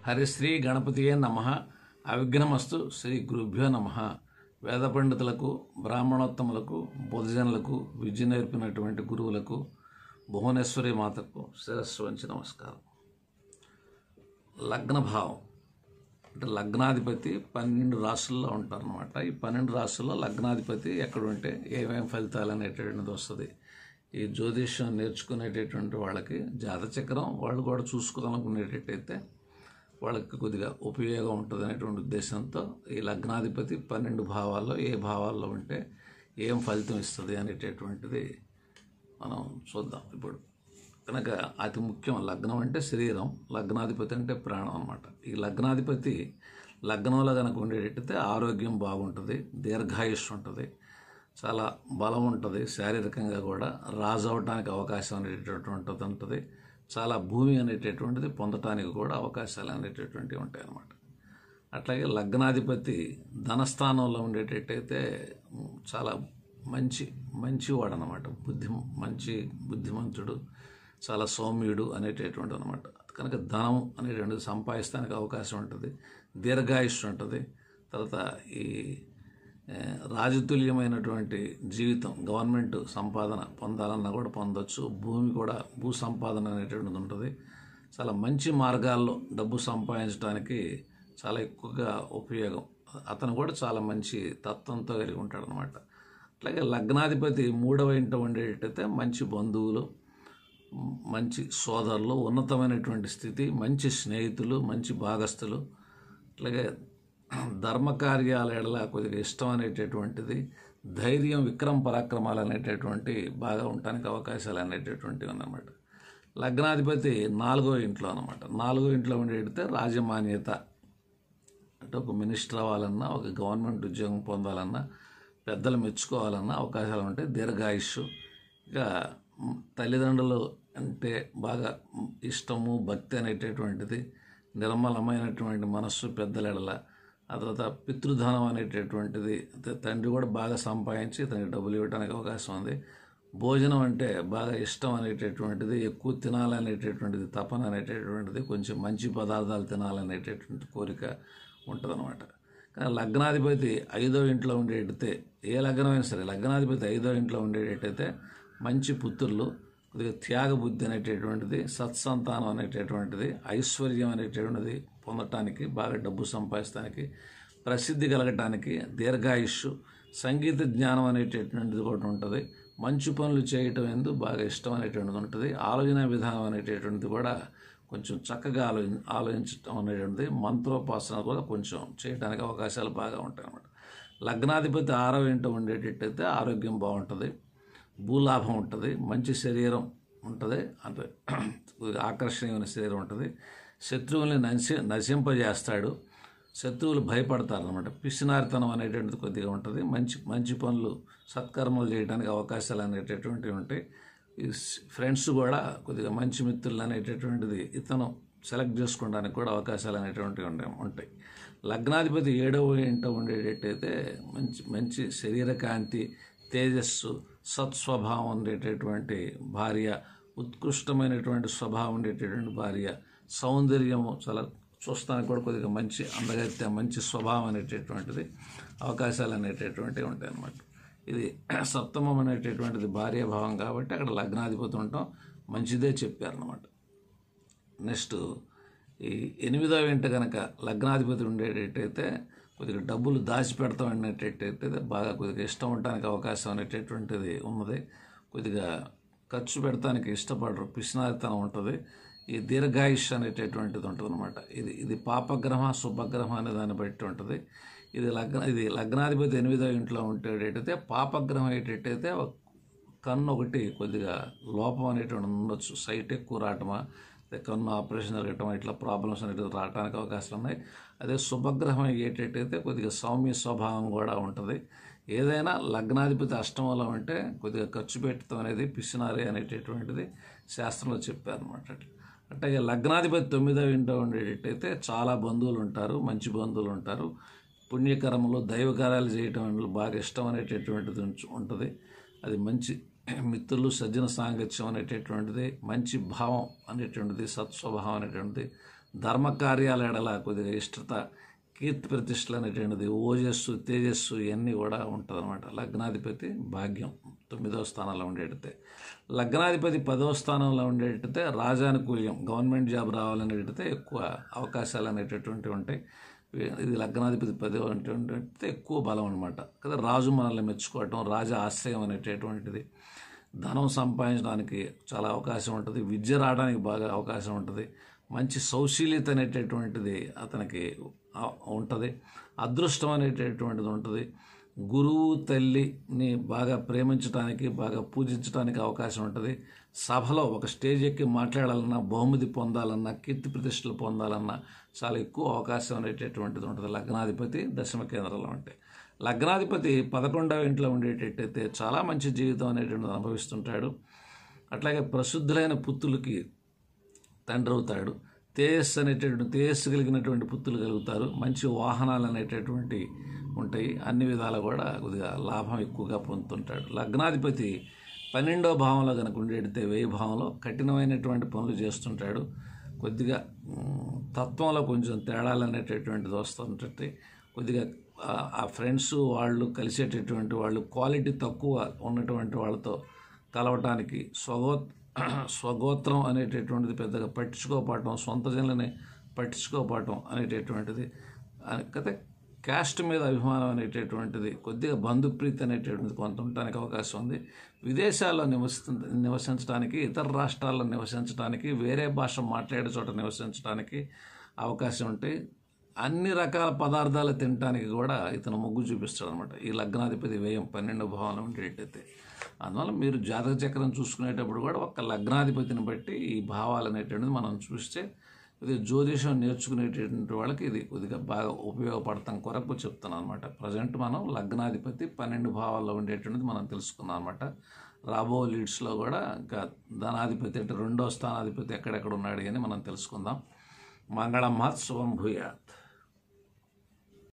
హరిశ్రీ గణపతియే నమ అవిఘ్నమస్తు శ్రీ గురుభ్యో నమ వేద పండితులకు బ్రాహ్మణోత్తములకు బుధజనులకు విద్య నేర్పినటువంటి గురువులకు భువనేశ్వరి మాతకు శిరస్సు వంచి నమస్కారం లగ్నభావం అంటే లగ్నాధిపతి పన్నెండు రాసుల్లో ఉంటారనమాట ఈ పన్నెండు రాసుల్లో లగ్నాధిపతి ఎక్కడ ఉంటే ఏమేం ఫలితాలు అనేటటువంటిది వస్తుంది ఈ జ్యోతిష్యం నేర్చుకునేటటువంటి వాళ్ళకి జాతచక్రం వాళ్ళు కూడా చూసుకోవాలనుకునేటట్టయితే వాళ్ళకి కొద్దిగా ఉపయోగం ఉంటుంది అనేటువంటి ఉద్దేశంతో ఈ లగ్నాధిపతి పన్నెండు భావాల్లో ఏ భావాల్లో ఉంటే ఏం ఫలితం ఇస్తుంది అనేటటువంటిది మనం చూద్దాం ఇప్పుడు కనుక అతి ముఖ్యం లగ్నం అంటే శరీరం లగ్నాధిపతి అంటే ప్రాణం అన్నమాట ఈ లగ్నాధిపతి లగ్నంలో కనుక ఉండేటట్టయితే ఆరోగ్యం బాగుంటుంది దీర్ఘాయుష్ ఉంటుంది చాలా బలం ఉంటుంది శారీరకంగా కూడా రాజు అవడానికి అవకాశం అనేటటువంటి ఉంటుంది చాలా భూమి అనేటటువంటిది పొందటానికి కూడా అవకాశాలు అనేటటువంటివి ఉంటాయి అన్నమాట అట్లాగే లగ్నాధిపతి ధనస్థానంలో ఉండేటట్టయితే చాలా మంచి మంచివాడు అనమాట బుద్ధి మంచి బుద్ధిమంతుడు చాలా సౌమ్యుడు అనేటటువంటి అనమాట కనుక ధనం అనేటువంటిది సంపాదిస్తానికి అవకాశం ఉంటుంది దీర్ఘాయుష్ ఉంటుంది తర్వాత ఈ ఏ, రాజతుల్యమైనటువంటి జీవితం గవర్నమెంట్ సంపాదన పొందాలన్నా కూడా పొందొచ్చు భూమి కూడా భూ సంపాదన అనేటువంటిది ఉంటుంది చాలా మంచి మార్గాల్లో డబ్బు సంపాదించడానికి చాలా ఎక్కువగా ఉపయోగం అతను కూడా చాలా మంచి తత్వంతో కలిగి ఉంటాడు అనమాట అట్లాగే లగ్నాధిపతి మూడవ ఇంట ఉండేటైతే మంచి బంధువులు మంచి సోదరులు ఉన్నతమైనటువంటి స్థితి మంచి స్నేహితులు మంచి భాగస్థులు అట్లాగే ధర్మకార్యాల ఎడల కొద్దిగా ఇష్టం అనేటటువంటిది ధైర్యం విక్రమ పరాక్రమాలు అనేటటువంటి బాగా ఉండటానికి అవకాశాలు అనేటటువంటివి అన్నమాట లగ్నాధిపతి నాలుగో ఇంట్లో అనమాట నాలుగో ఇంట్లో ఉండేటితే రాజమాన్యత అంటే ఒక మినిస్టర్ అవ్వాలన్నా ఒక గవర్నమెంట్ ఉద్యోగం పొందాలన్నా పెద్దలు మెచ్చుకోవాలన్నా అవకాశాలు ఉంటాయి దీర్ఘాయుష్ ఇక మ్, తల్లిదండ్రులు అంటే బాగా మ్, ఇష్టము భక్తి అనేటటువంటిది నిర్మలమైనటువంటి మనస్సు పెద్దల ఎడల ఆ తర్వాత పితృధనం అనేటటువంటిది అంటే తండ్రి కూడా బాగా సంపాదించి ఇతనికి డబ్బులు ఇవ్వడానికి అవకాశం ఉంది భోజనం అంటే బాగా ఇష్టం అనేటటువంటిది ఎక్కువ తినాలనేటటువంటిది తపన అనేటటువంటిది కొంచెం మంచి పదార్థాలు తినాలనేటటువంటి కోరిక ఉంటుందన్నమాట కానీ లగ్నాధిపతి ఐదో ఇంట్లో ఉండేటైతే ఏ లగ్నమైనా సరే లగ్నాధిపతి ఐదో ఇంట్లో ఉండేటట్టయితే మంచి పుత్రులు కొద్దిగా త్యాగ బుద్ధి అనేటటువంటిది సత్సంతానం అనేటటువంటిది ఐశ్వర్యం అనేటటువంటిది పొందటానికి బాగా డబ్బు సంపాదించడానికి ప్రసిద్ధి కలగటానికి దీర్ఘాయుష్ సంగీత జ్ఞానం అనేటటువంటిది కూడా ఉంటుంది మంచి పనులు చేయటం ఎందు బాగా ఇష్టం అనేటువంటిది ఉంటుంది ఆలోచన విధానం అనేటటువంటిది కూడా కొంచెం చక్కగా ఆలో ఆలోచించటం అనేటువంటిది మంత్రోపాసన కూడా కొంచెం చేయడానికి అవకాశాలు బాగా ఉంటాయి అన్నమాట లగ్నాధిపతి ఆరవ ఇంట ఉండేటట్టయితే ఆరోగ్యం బాగుంటుంది భూలాభం ఉంటుంది మంచి శరీరం ఉంటుంది అంటే ఆకర్షణీయమైన శరీరం ఉంటుంది శత్రువుల్ని నశి నశింపజేస్తాడు శత్రువులు భయపడతారు అనమాట పిసినారితనం అనేటువంటిది కొద్దిగా ఉంటుంది మంచి మంచి పనులు సత్కర్మలు చేయడానికి అవకాశాలు అనేటటువంటివి ఉంటాయి ఈ ఫ్రెండ్స్ కూడా కొద్దిగా మంచి మిత్రులు అనేటటువంటిది ఇతను సెలెక్ట్ చేసుకోవడానికి కూడా అవకాశాలు అనేటువంటివి ఉంటాయి ఉంటాయి లగ్నాధిపతి ఏడవ ఇంట ఉండేటట్టయితే మంచి మంచి శరీర కాంతి తేజస్సు సత్స్వభావం ఉండేటటువంటి భార్య ఉత్కృష్టమైనటువంటి స్వభావం ఉండేటటువంటి భార్య సౌందర్యము చాలా చూస్తానికి కూడా కొద్దిగా మంచి అందగత్య మంచి స్వభావం అనేటటువంటిది అవకాశాలు అనేటటువంటివి ఉంటాయి అన్నమాట ఇది సప్తమం అనేటటువంటిది భార్యాభావం కాబట్టి అక్కడ లగ్నాధిపతి ఉండటం మంచిదే చెప్పారనమాట నెక్స్ట్ ఈ ఎనిమిదవ ఇంట కనుక లగ్నాధిపతి ఉండేటట్టయితే కొద్దిగా డబ్బులు దాచిపెడతాం అనేటట్టయితే బాగా కొద్దిగా ఇష్టం ఉండటానికి అవకాశం అనేటటువంటిది ఉన్నది కొద్దిగా ఖర్చు పెడతానికి ఇష్టపడరు పిసినారితనం ఉంటుంది ఈ దీర్ఘాయుష్ అనేటటువంటిది ఉంటుంది అనమాట ఇది ఇది పాపగ్రహ శుభగ్రహం అనే దాన్ని బట్టి ఉంటుంది ఇది లగ్న ఇది లగ్నాధిపతి ఎనిమిదో ఇంట్లో ఉండేటట్టయితే పాపగ్రహం అయ్యేటట్టయితే ఒక కన్ను ఒకటి కొద్దిగా లోపం అనేటువంటి ఉండొచ్చు సైట్ ఎక్కువ రావటమా లేదా కన్ను ఆపరేషన్ జరగటం ఇట్లా ప్రాబ్లమ్స్ అనేవి రావడానికి అవకాశాలు ఉన్నాయి అదే శుభగ్రహం అయ్యేటట్టయితే కొద్దిగా సౌమ్య స్వభావం కూడా ఉంటుంది ఏదైనా లగ్నాధిపతి అష్టమంలో ఉంటే కొద్దిగా ఖర్చు పెట్టడం అనేది పిసినారి అనేటటువంటిది శాస్త్రంలో చెప్పారనమాట అట్లాగే లగ్నాధిపతి తొమ్మిదవ ఇంట్లో ఉండేటట్టయితే చాలా బంధువులు ఉంటారు మంచి బంధువులు ఉంటారు పుణ్యకర్మలు దైవ కార్యాలు చేయటం బాగా ఇష్టం అనేటటువంటిది ఉంచు- ఉంటుంది అది మంచి మిత్రులు సజ్జన సాంగత్యం అనేటటువంటిది మంచి భావం అనేటువంటిది సత్స్వభావం అనేటువంటిది ధర్మ కార్యాల ఎడల కొద్దిగా ఇష్టత కీర్తి ప్రతిష్టలు అనేటువంటిది ఓజస్సు తేజస్సు ఇవన్నీ కూడా ఉంటుందన్నమాట లగ్నాధిపతి భాగ్యం తొమ్మిదవ స్థానంలో ఉండేటైతే లగ్నాధిపతి పదవ స్థానంలో ఉండేటైతే రాజానుకూల్యం గవర్నమెంట్ జాబ్ రావాలనేటైతే ఎక్కువ అవకాశాలు అనేటటువంటివి ఉంటాయి ఇది లగ్నాధిపతి పదవి అంటే ఎక్కువ బలం అనమాట కదా రాజు మనల్ని మెచ్చుకోవటం రాజా ఆశ్రయం అనేటటువంటిది ధనం సంపాదించడానికి చాలా అవకాశం ఉంటుంది విద్య రావడానికి బాగా అవకాశం ఉంటుంది మంచి సౌశీల్యత అనేటటువంటిది అతనికి ఆ- ఉంటుంది అదృష్టం అనేటటువంటిది ఉంటుంది గురువు తల్లిని బాగా ప్రేమించడానికి బాగా పూజించడానికి అవకాశం ఉంటుంది సభలో ఒక స్టేజ్ ఎక్కి మాట్లాడాలన్నా బహుమతి పొందాలన్నా కీర్తి ప్రతిష్టలు పొందాలన్నా చాలా ఎక్కువ అవకాశం అనేటటువంటిది ఉంటుంది లగ్నాధిపతి దశమ కేంద్రంలో ఉంటాయి లగ్నాధిపతి పదకొండవ ఇంట్లో ఉండేటట్టయితే చాలా మంచి జీవితం అనేటువంటిది అనుభవిస్తుంటాడు అట్లాగే ప్రసిద్ధులైన పుత్రులకి తండ్రి అవుతాడు తేజస్సు అనేటటువంటి తేజస్సు కలిగినటువంటి పుత్రులు కలుగుతారు మంచి వాహనాలు అనేటటువంటి ఉంటాయి అన్ని విధాలు కూడా కొద్దిగా లాభం ఎక్కువగా పొందుతుంటాడు లగ్నాధిపతి పన్నెండో భావంలో కనుక ఉండేటితే వెయ్యి భావంలో కఠినమైనటువంటి పనులు చేస్తుంటాడు కొద్దిగా మ్, తత్వంలో కొంచెం తేడాలు అనేటటువంటిది వస్తుంటే కొద్దిగా ఆ- ఆ ఫ్రెండ్స్ వాళ్ళు కలిసేటటువంటి వాళ్ళు క్వాలిటీ తక్కువ ఉన్నటువంటి వాళ్ళతో కలవటానికి స్వగో స్వగోత్రం అనేటటువంటిది పెద్దగా పట్టించుకోపడటం సొంత జనులని పట్టించుకోపడటం అనేటటువంటిది అయితే క్యాస్ట్ మీద అభిమానం అనేటటువంటిది కొద్దిగా బంధుప్రీతి అనేటటువంటిది కొంత ఉండటానికి అవకాశం ఉంది విదేశాల్లో నివసి నివసించడానికి ఇతర రాష్ట్రాల్లో నివసించడానికి వేరే భాష మాట్లాడే చోట నివసించడానికి అవకాశం ఉంటాయి అన్ని రకాల పదార్థాలు తినడానికి కూడా ఇతను మొగ్గు చూపిస్తాడు అనమాట ఈ లగ్నాధిపతి వ్యయం పన్నెండు భావంలో ఉండేటైతే అందువల్ల మీరు జాతక చక్రం చూసుకునేటప్పుడు కూడా ఒక లగ్నాధిపతిని బట్టి ఈ భావాలు అనేటువంటిది మనం చూస్తే ఇది జ్యోతిషం నేర్చుకునేటటువంటి వాళ్ళకి ఇది కొద్దిగా బాగా ఉపయోగపడతాం కొరకు చెప్తున్నాను అనమాట ప్రజెంట్ మనం లగ్నాధిపతి పన్నెండు భావాల్లో ఉండేటువంటిది మనం తెలుసుకున్నాం అనమాట రాబో లీడ్స్లో కూడా ఇంకా ధనాధిపతి అంటే రెండో స్థానాధిపతి ఎక్కడెక్కడ ఉన్నాడు అని మనం తెలుసుకుందాం మంగళం మహత్ శుభం భూయాత్